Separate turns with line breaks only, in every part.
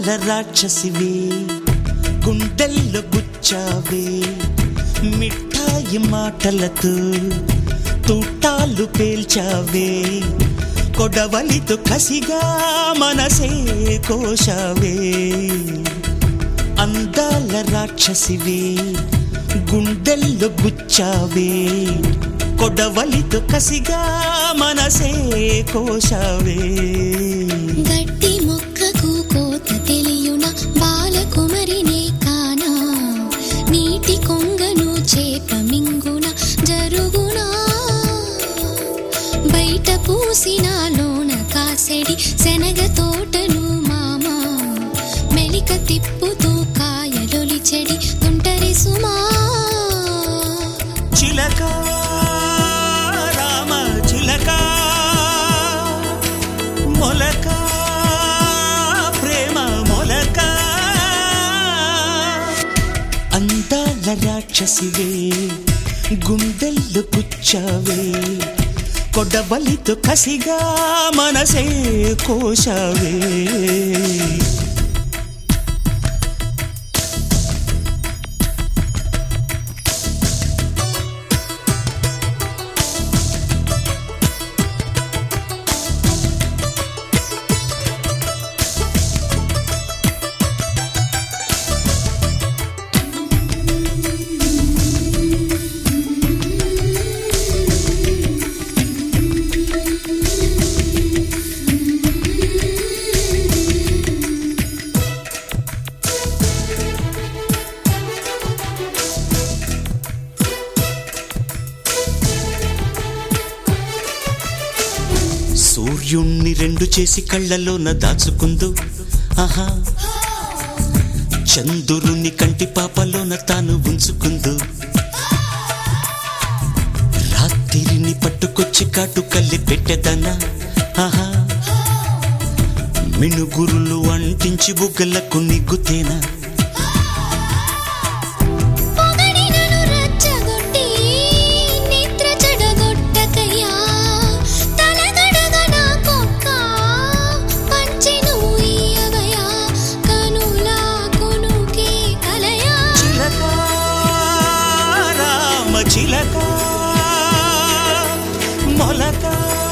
అందాల రాక్షసివే గుండెల్లో గుచ్చావే మిఠాయి మాటలతో తూటాలు పేల్చావే కొడవలితో కసిగా మనసే కోశావే అందాల రాక్షసివే గుండెల్లో గుచ్చావే కొడవలితో కసిగా మనసే కోశావే
గట్టి మొక్కకు కోత తెలియున బాలకుమరినే కానా నీటి కొంగను చేప మింగున జరుగునా బయట పూసిన లోన కాసెడి శనగ తోటను మామ మెలిక తిప్పుతూ కాయలొలి చెడి తుంటరి సుమా
చిలక రామ చిలక మొలక ప్రేమ మొలక అందాల రాక్షసివే గుండెల్లో గుచ్చావే కొడవలితో కసిగా మనసే కోశావే సూర్యుణ్ణి రెండు చేసి కళ్ళలోన దాచుకుందు ఆహా చంద్రుని కంటి పాపలోన తాను ఉంచుకుందు రాత్రిని పట్టుకొచ్చి కాటు కల్లి పెట్టెదనా ఆహా మినుగురులు అంటించి బుగ్గలకు నిగ్గుతేనా
పొగడినను రచ్చగొట్టి నిద్ర చెడగొట్టకయ్యా తలగడగ నా కొక్క పంచెను ఇయ్యవయ్యా కనులా కొనుకే కలయా
చిలక రామ చిలక మొలక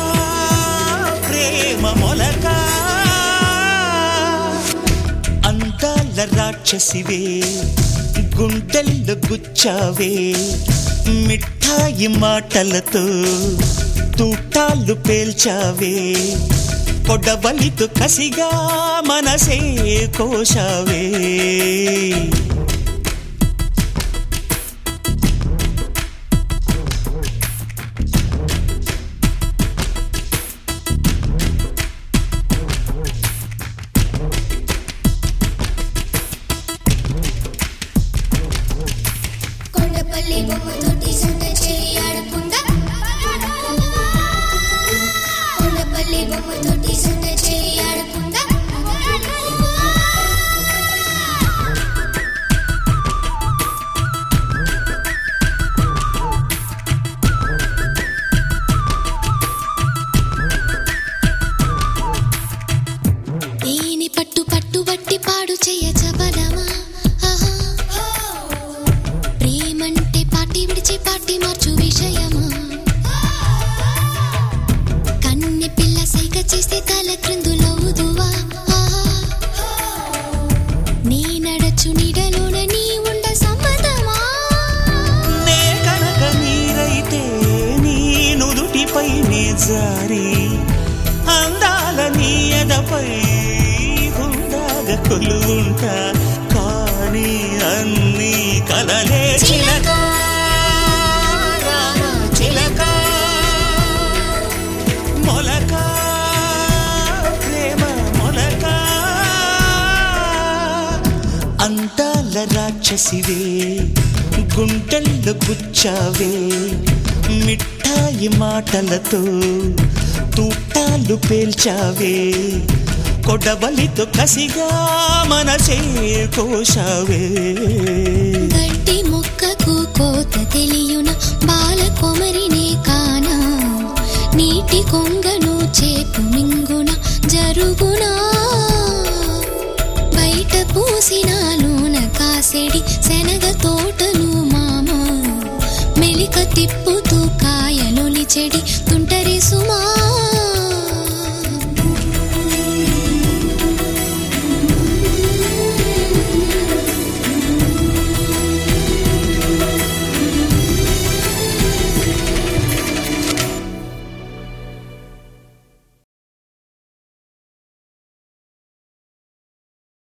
ప్రేమ మొలక అందాల రాక్షసివే గుండెల్లో గుచ్చావే మిఠాయి మాటలతో తూటాలు పేల్చావే పొడవలితో కసిగా మనసే కోశావే
కొండపల్లి బొమ్మతోటి సంత చెయ్యి ఆడకుండా కొండపల్లి బొమ్మతోటి సంత చెయ్యి ఆడకుండా ఏని పట్టు పట్టు బట్టి పాడు చెయ్య చబలమా ఆహా ప్రేమంటే పాటి విడిచి పాటి మార్చు విషయమా కన్నె పిల్ల సైగ చేస్తే తల క్రిందులవుదువా ఆహా. నీ నడచు నీడలోన నీ ఉండ సమ్మతమా
నే కనుక నీరైతే నీ నుదుటిపై నే జారి అందాల నీ ఎదపై గుండాగ కొలువుంటా కానీ అన్ని కలలే చిలక రామ చిలక మొలక ప్రేమ మొలక అందాల రాక్షసివే గుండెల్లో గుచ్చావే మిఠాయి మాటలతో తూటాలు పేల్చావే కొడవలితో కసిగా మనసే కోశావే
గడ్డి మొక్కకు కోత తెలియున బాల కొమరినే కానా నీటి కొంగను చేపు మింగున జరుగునా బయట చేసేడి శనగ తోటలు మామ మెలిక తిప్పుతూ కాయలొలిచెడి తుంట